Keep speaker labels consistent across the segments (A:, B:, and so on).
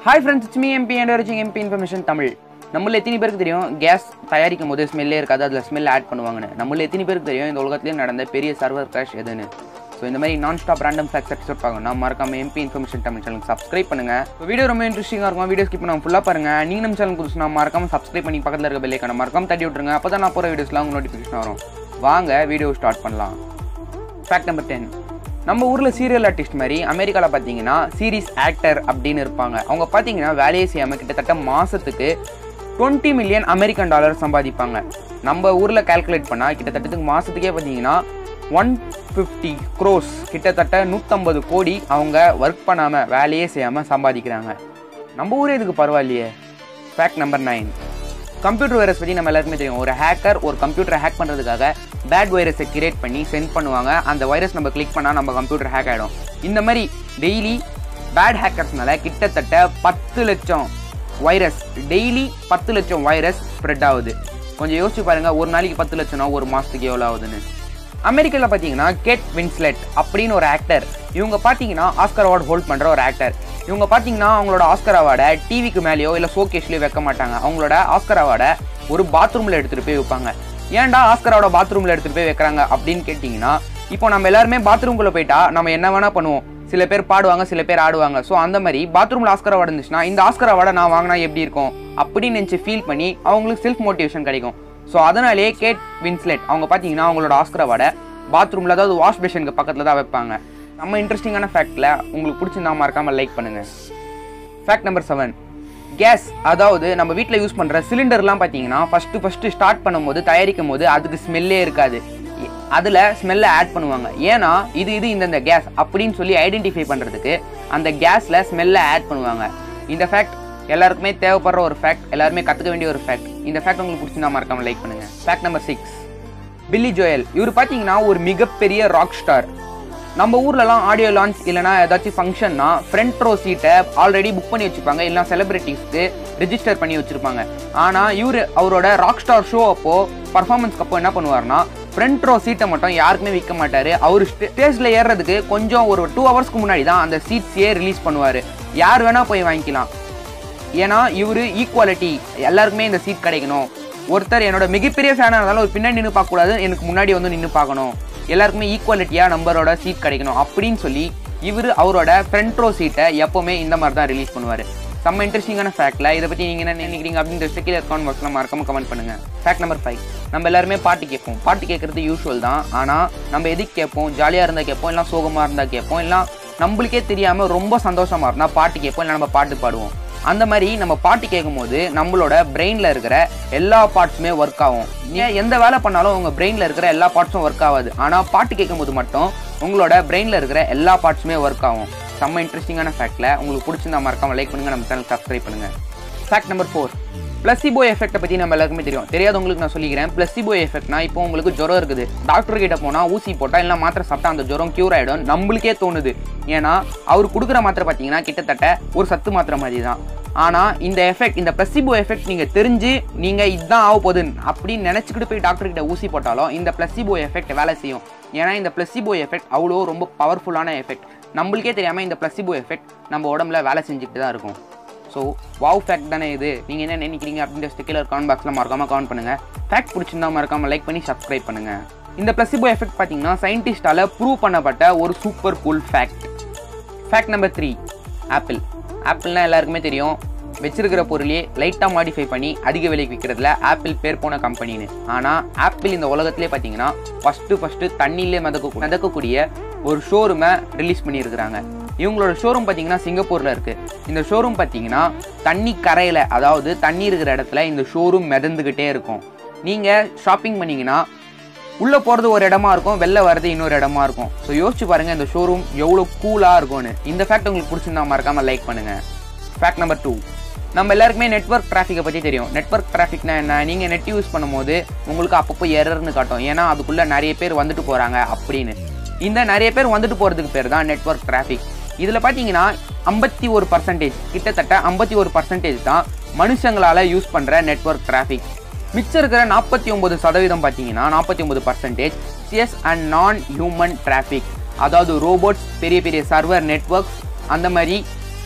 A: hi friends it's me MP and வரைச்சிங் MP information Tamil நம்மள எத்தனை பேருக்கு தெரியும் கேஸ் தயாரிக்கும் போது ஸ்மெல்லே இருக்காது அதில் ஸ்மெல் ஆட் பண்ணுவாங்கன்னு நம்மள எத்தனை பேருக்கு தெரியும் இந்த உலகத்துலேயே நடந்த பெரிய சர்வர் கிராஷ் எதுன்னு ஸோ இந்த மாதிரி நான் ஸ்டாப் ரேண்டம் ஃபேக்ஸ் எபிசோட் பார்க்கணும் நான் மறக்காம எம்பி இன்ஃபர்மேஷன் தமிழ் சேனலுக்கு சப்ஸ்கிரைப் பண்ணுங்க வீடியோ ரொம்ப இன்ட்ரெஸ்டிங்காக இருக்கும் வீடியோ ஸ்கிப் பண்ணாம ஃபுல்லாக பாருங்க நீங்கள் நம்ம சேனல் புதுசு நான் மறக்காம சப்ஸ்கிரைப் பண்ணி பக்கத்தில் இருக்க பெல்லைக்கான மறக்காம தட்டி விட்டுருங்க அப்போ தான் நான் போகிற வீடியோஸ்லாம் உங்களுக்கு நோட்டிஃபிகேஷன் வரும் வாங்க வீடியோ ஸ்டார்ட் பண்ணலாம் ஃபேக்ட் நம்பர் டென் நம்ம ஊரில் சீரியல் ஆர்டிஸ்ட் மாதிரி அமெரிக்காவில் பார்த்தீங்கன்னா சீரிஸ் ஆக்டர் அப்படின்னு இருப்பாங்க அவங்க பார்த்தீங்கன்னா வேலையை செய்யாமல் கிட்டத்தட்ட மாதத்துக்கு டுவெண்ட்டி மில்லியன் அமெரிக்கன் டாலர் சம்பாதிப்பாங்க நம்ம ஊரில் கால்குலேட் பண்ணால் கிட்டத்தட்ட மாதத்துக்கே பார்த்தீங்கன்னா ஒன் ஃபிஃப்டி க்ரோஸ் கிட்டத்தட்ட நூற்றம்பது கோடி அவங்க ஒர்க் பண்ணாமல் வேலையே செய்யாமல் சம்பாதிக்கிறாங்க நம்ம ஊரே இதுக்கு பரவாயில்லையே fact number nine computer virus பற்றி நம்ம எல்லாருக்குமே தெரியும் ஒரு ஹேக்கர் ஒரு கம்ப்யூட்டரை ஹேக் பண்ணுறதுக்காக பேட் வைரஸை கிரியேட் பண்ணி சென்ட் பண்ணுவாங்க அந்த வைரஸ் நம்ம கிளிக் பண்ணால் நம்ம கம்ப்யூட்டர் ஹேக் ஆகிடும் இந்த மாதிரி டெய்லி பேட் ஹேக்கர்ஸ்னால கிட்டத்தட்ட பத்து லட்சம் வைரஸ் டெய்லி பத்து லட்சம் வைரஸ் ஸ்ப்ரெட் ஆகுது கொஞ்சம் யோசிச்சு பாருங்க ஒரு நாளைக்கு பத்து லட்சம்னா ஒரு மாதத்துக்கு எவ்வளோ ஆகுதுன்னு அமெரிக்காவில் பார்த்தீங்கன்னா கேட் வின்ஸ்லெட் அப்படின்னு ஒரு ஆக்டர் இவங்க பார்த்தீங்கன்னா ஆஸ்கர் அவார்டு ஹோல்ட் பண்ணுற ஒரு ஆக்டர் இவங்க பார்த்தீங்கன்னா அவங்களோட ஆஸ்கர் அவார்டை டிவிக்கு மேலேயோ இல்லை ஷோகேஸ்லையோ வைக்க மாட்டாங்க அவங்களோட ஆஸ்கர் அவார்டை ஒரு பாத்ரூமில் எடுத்துகிட்டு போய் வைப்பாங்க ஏன்டா ஆஸ்கர் அவார்டை பாத்ரூமில் எடுத்துகிட்டு போய் வைக்கிறாங்க அப்படின்னு கேட்டிங்கன்னா இப்போ நம்ம எல்லாருமே பாத்ரூம்குள்ளே போயிட்டா நம்ம என்ன வேணால் பண்ணுவோம் சில பேர் பாடுவாங்க சில பேர் ஆடுவாங்க ஸோ அந்த மாதிரி பாத்ரூமில் ஆஸ்கர் அவார்டு இருந்துச்சுன்னா இந்த ஆஸ்கர் அவார்டை நான் வாங்கினா எப்படி இருக்கும் அப்படின்னு நினச்சி ஃபீல் பண்ணி அவங்களுக்கு செல்ஃப் மோட்டிவேஷன் கிடைக்கும் ஸோ அதனாலேயே கேட் வின்ஸ்லெட் அவங்க பார்த்தீங்கன்னா அவங்களோட ஆஸ்கர் அவார்டை பாத்ரூமில் அதாவது வாஷ் பேஷனுக்கு பக்கத்தில் தான் வைப்பாங்க நம்ம இன்ட்ரெஸ்டிங்கான ஃபேக்டில் உங்களுக்கு பிடிச்சிருந்தா மறக்காமல் லைக் பண்ணுங்கள் ஃபேக்ட் நம்பர் செவன் கேஸ் அதாவது நம்ம வீட்டில் யூஸ் பண்ணுற சிலிண்டர்லாம் பார்த்தீங்கன்னா ஃபஸ்ட்டு ஃபஸ்ட்டு ஸ்டார்ட் பண்ணும்போது தயாரிக்கும் போது அதுக்கு ஸ்மெல்லே இருக்காது அதில் ஸ்மெல்லை ஆட் பண்ணுவாங்க ஏன்னா இது இது இந்தந்த கேஸ் அப்படின்னு சொல்லி ஐடென்டிஃபை பண்ணுறதுக்கு அந்த கேஸில் ஸ்மெல்லை ஆட் பண்ணுவாங்க இந்த ஃபேக்ட் எல்லாருக்குமே தேவைப்படுற ஒரு ஃபேக்ட் எல்லாருமே கற்றுக்க வேண்டிய ஒரு ஃபேக்ட் இந்த ஃபேக்ட் உங்களுக்கு பிடிச்சிருந்தா மறக்காமல் லைக் பண்ணுங்கள் fact number six Billy Joel இவர் பார்த்தீங்கன்னா ஒரு மிகப்பெரிய ராக் ஸ்டார் நம்ம ஊர்லலாம் ஆடியோ லான்ச் இல்லைனா ஏதாச்சும் ஃபங்க்ஷன்னா ஃப்ரண்ட் ரோ சீட்டை ஆல்ரெடி புக் பண்ணி வச்சுப்பாங்க இல்லைனா செலிபிரிட்டிஸ்க்கு ரிஜிஸ்டர் பண்ணி வச்சுருப்பாங்க ஆனால் இவர் அவரோட ராக் ஸ்டார் ஷோ அப்போ பர்ஃபார்மன்ஸ்க்கு அப்போ என்ன பண்ணுவார்னா ஃப்ரண்ட் ரோ சீட்டை மட்டும் யாருக்குமே விற்க மாட்டார் அவர் ஸ்டேஜில் ஏறுறதுக்கு கொஞ்சம் ஒரு டூ ஹவர்ஸ்க்கு முன்னாடி தான் அந்த சீட்ஸையே ரிலீஸ் பண்ணுவார் யார் வேணால் போய் வாங்கிக்கலாம் ஏன்னா இவர் ஈக்குவாலிட்டி எல்லாருக்குமே இந்த சீட் கிடைக்கணும் ஒருத்தர் என்னோட மிகப்பெரிய ஃபேனாக இருந்தாலும் ஒரு பின்னாடி நின்று பார்க்கக்கூடாது எனக்கு முன்னாடி வந்து நின்று பார்க்கணும் எல்லாருக்குமே ஈக்குவாலிட்டியாக நம்பரோட சீட் கிடைக்கணும் அப்படின்னு சொல்லி இவர் அவரோட ஃப்ரண்ட் ரோ சீட்டை எப்போவுமே இந்த மாதிரி தான் ரிலீஸ் பண்ணுவார் செம்ம இன்ட்ரெஸ்டிங்கான ஃபேக்டில் இதை பற்றி நீங்கள் என்ன நினைக்கிறீங்க அப்படின்ற கீழே கமெண்ட் பாக்ஸில் மறக்காம கமெண்ட் பண்ணுங்கள் ஃபேக்ட் நம்பர் ஃபைவ் நம்ம எல்லாருமே பாட்டு கேட்போம் பாட்டு கேட்குறது யூஸ்வல் தான் ஆனால் நம்ம எதுக்கு கேட்போம் ஜாலியாக இருந்தால் கேட்போம் இல்லை சோகமாக இருந்தால் கேட்போம் இல்லை நம்மளுக்கே தெரியாமல் ரொம்ப சந்தோஷமாக இருந்தால் பாட்டு கேட்போம் இல்லை நம்ம பாட்டு பாடுவோம் அந்த மாதிரி நம்ம பாட்டு கேட்கும்போது நம்மளோட பிரெயினில் இருக்கிற எல்லா பார்ட்ஸுமே ஒர்க் ஆகும் ஏன் எந்த வேலை பண்ணாலும் உங்கள் பிரெயினில் இருக்கிற எல்லா பார்ட்ஸும் ஒர்க் ஆகாது ஆனால் பாட்டு கேட்கும்போது மட்டும் உங்களோட பிரெயினில் இருக்கிற எல்லா பார்ட்ஸுமே ஒர்க் ஆகும் செம்ம இன்ட்ரெஸ்டிங்கான ஃபேக்டில் உங்களுக்கு பிடிச்சிருந்தா மறக்காம லைக் பண்ணுங்கள் நம்ம சேனல் சப்ஸ்கிரைப் பண்ணுங்கள் ஃபேக்ட் நம்பர் ஃபோர் பிளஸிபோ எஃபெக்ட்டை பற்றி நம்ம எல்லாருக்குமே தெரியும் தெரியாதவங்களுக்கு நான் சொல்லிக்கிறேன் பிளஸிபோ எஃபெக்ட்னா இப்போ உங்களுக்கு ஜுரம் இருக்குது டாக்டர் கிட்ட போனால் ஊசி போட்டால் இல்லை மாத்திரை சாப்பிட்டா அந்த ஜுரம் க்யூர் ஆகிடும் நம்மளுக்கே தோணுது ஏன்னா அவர் கொடுக்குற மாத்திரை பார்த்தீங்கன்னா கிட்டத்தட்ட ஒரு சத்து மாத்திரை மாதிரி தான் ஆனால் இந்த எஃபெக்ட் இந்த பிளஸிபோ எஃபெக்ட் நீங்கள் தெரிஞ்சு நீங்கள் இதுதான் ஆக போகுது அப்படின்னு நினச்சிக்கிட்டு போய் டாக்டர் கிட்ட ஊசி போட்டாலும் இந்த பிளஸிபோ எஃபெக்ட் வேலை செய்யும் ஏன்னா இந்த பிளஸிபோ எஃபெக்ட் அவ்வளோ ரொம்ப பவர்ஃபுல்லான எஃபெக்ட் நம்மளுக்கே தெரியாமல் இந்த பிளஸிபோ எஃபெக்ட் நம்ம உடம்புல வேலை செஞ்சுக்கிட்டு தான் இருக்கும் ஸோ வாவ் ஃபேக்ட் தானே இது நீங்கள் என்ன நினைக்கிறீங்க அப்படின்ற கீழே கமெண்ட் பாக்ஸில் மறக்காமல் கமெண்ட் பண்ணுங்கள் ஃபேக்ட் பிடிச்சிருந்தா மறக்காமல் லைக் பண்ணி சப்ஸ்கிரைப் பண்ணுங்கள் இந்த பிளஸிபோ எஃபெக்ட் பார்த்தீங்கன்னா சயின்டிஸ்டால் ப்ரூவ் பண்ணப்பட்ட ஒரு super cool fact fact number three apple ஆப்பிள்னா எல்லாருக்குமே தெரியும் வச்சிருக்கிற பொருளையே லைட்டாக மாடிஃபை பண்ணி அதிக விலைக்கு விற்கிறதுல ஆப்பிள் பேர் போன கம்பெனின்னு ஆனால் ஆப்பிள் இந்த உலகத்திலே பார்த்தீங்கன்னா ஃபஸ்ட்டு ஃபஸ்ட்டு தண்ணியிலே மிதக்க மிதக்கக்கூடிய ஒரு ஷோரூமை ரிலீஸ் பண்ணியிருக்கிறாங்க இவங்களோட ஷோரூம் பார்த்தீங்கன்னா சிங்கப்பூரில் இருக்குது இந்த ஷோரூம் பார்த்தீங்கன்னா தண்ணி கரையில் அதாவது தண்ணி இருக்கிற இடத்துல இந்த ஷோரூம் மிதந்துக்கிட்டே இருக்கும் நீங்கள் ஷாப்பிங் பண்ணிங்கன்னா உள்ளே போகிறது ஒரு இடமா இருக்கும் வெளில வர்றது இன்னொரு இடமா இருக்கும் ஸோ யோசிச்சு பாருங்கள் இந்த ஷோரூம் எவ்வளோ கூலாக இருக்கும்னு இந்த ஃபேக்ட் உங்களுக்கு பிடிச்சிருந்தா மறக்காமல் லைக் பண்ணுங்கள் ஃபேக்ட் நம்பர் டூ நம்ம எல்லாருக்குமே நெட்ஒர்க் டிராஃபிக்கை பற்றி தெரியும் நெட்ஒர்க் டிராஃபிக்னா என்ன நீங்கள் நெட் யூஸ் பண்ணும்போது உங்களுக்கு அப்பப்போ எரர்னு காட்டும் ஏன்னா அதுக்குள்ளே நிறைய பேர் வந்துட்டு போகிறாங்க அப்படின்னு இந்த நிறைய பேர் வந்துட்டு போகிறதுக்கு பேர் தான் நெட்ஒர்க் டிராஃபிக் இதில் பார்த்தீங்கன்னா ஐம்பத்தி ஒரு பர்சன்டேஜ் கிட்டத்தட்ட ஐம்பத்தி ஒரு பர்சன்டேஜ் தான் மனுஷங்களால் யூஸ் பண்ணுற நெட்ஒர்க் டிராஃபிக் மிச்சம் இருக்கிற நாற்பத்தி ஒன்பது சதவீதம் பார்த்தீங்கன்னா நாற்பத்தி ஒன்பது பர்சன்டேஜ் சிஎஸ் அண்ட் நான் ஹியூமன் டிராஃபிக் அதாவது ரோபோட்ஸ் பெரிய பெரிய சர்வர் நெட்ஒர்க்ஸ் அந்த மாதிரி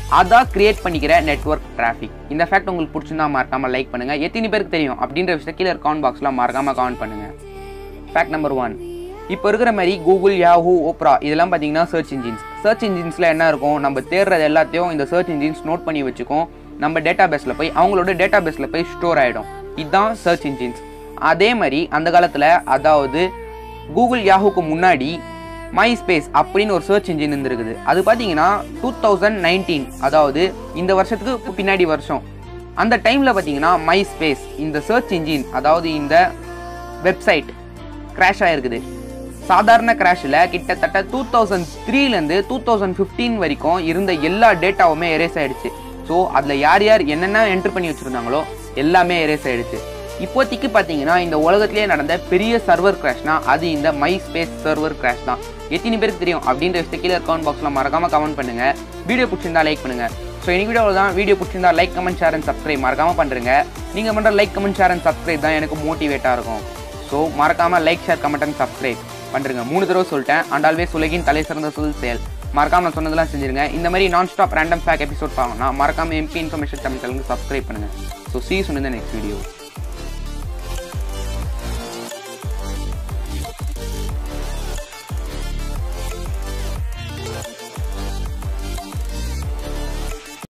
A: அதான் கிரியேட் பண்ணிக்கிற நெட்வொர்க் டிராஃபிக் இந்த ஃபேக்ட் உங்களுக்கு பிடிச்சிருந்தா மறக்காம லைக் பண்ணுங்க எத்தனை பேருக்கு தெரியும் அப்படின்ற விஷயத்தை கீழே கமெண்ட் பாக்ஸ்ல மறக்காம கமெண்ட் பண்ணுங்க ஃபேக்ட் நம்பர் ஒன் இப்போ இருக்கிற மாதிரி கூகுள் யாஹூ ஓப்ரா இதெல்லாம் பார்த்தீங்கன்னா சர்ச் இன்ஜின்ஸ் சர்ச் இன்ஜின்ஸில் என்ன இருக்கும் நம்ம தேடுறது எல்லாத்தையும் இந்த சர்ச் இன்ஜின்ஸ் நோட் பண்ணி வச்சுக்கும் நம்ம டேட்டா பேஸில் போய் அவங்களோட டேட்டா பேஸில் போய் ஸ்டோர் ஆகிடும் இதுதான் சர்ச் இன்ஜின்ஸ் அதே மாதிரி அந்த காலத்தில் அதாவது கூகுள் யாஹூக்கு முன்னாடி மை ஸ்பேஸ் அப்படின்னு ஒரு சர்ச் இன்ஜின் இருந்திருக்குது அது பார்த்தீங்கன்னா டூ தௌசண்ட் நைன்டீன் அதாவது இந்த வருஷத்துக்கு பின்னாடி வருஷம் அந்த டைமில் பார்த்தீங்கன்னா மை ஸ்பேஸ் இந்த சர்ச் இன்ஜின் அதாவது இந்த வெப்சைட் கிராஷ் ஆகிருக்குது சாதாரண கிராஷில் கிட்டத்தட்ட டூ தௌசண்ட் த்ரீலேருந்து டூ தௌசண்ட் ஃபிஃப்டீன் வரைக்கும் இருந்த எல்லா டேட்டாவுமே எரேஸ் ஆயிடுச்சு ஸோ அதில் யார் யார் என்னென்ன என்ட்ரு பண்ணி வச்சுருந்தாங்களோ எல்லாமே எரேஸ் ஆயிடுச்சு இப்போதைக்கு பார்த்தீங்கன்னா இந்த உலகத்திலேயே நடந்த பெரிய சர்வர் கிராஷ்னா அது இந்த மை ஸ்பேஸ் சர்வர் கிராஷ் தான் எத்தனை பேருக்கு தெரியும் அப்படின்ற விஷயத்தை கீழே கமெண்ட் பாக்ஸில் மறக்காம கமெண்ட் பண்ணுங்க வீடியோ பிடிச்சிருந்தா லைக் பண்ணுங்க ஸோ இன்னைக்கு வீடியோவில் தான் வீடியோ பிடிச்சிருந்தா like comment share and subscribe மறக்காம பண்ணுறங்க நீங்கள் பண்ணுற like comment share and subscribe தான் எனக்கு மோட்டிவேட்டாக இருக்கும் ஸோ மறக்காம like share comment and subscribe பண்ணுறங்க மூணு தடவை சொல்லிட்டேன் அண்ட் ஆல்வேஸ் உலகின் தலை சிறந்த சொல் செயல் மறக்காம நான் சொன்னதெல்லாம் செஞ்சிருங்க இந்த மாதிரி நான் ஸ்டாப் ரேண்டம் ஃபேக் எபிசோட் பார்க்கணும்னா மறக்காம எம்பி இன்ஃபர்மேஷன் சேனலுக்கு சப்ஸ்கிரைப் பண்ணுங்க ஸோ சீஸ் இந்த நெக்ஸ்ட் வீடியோ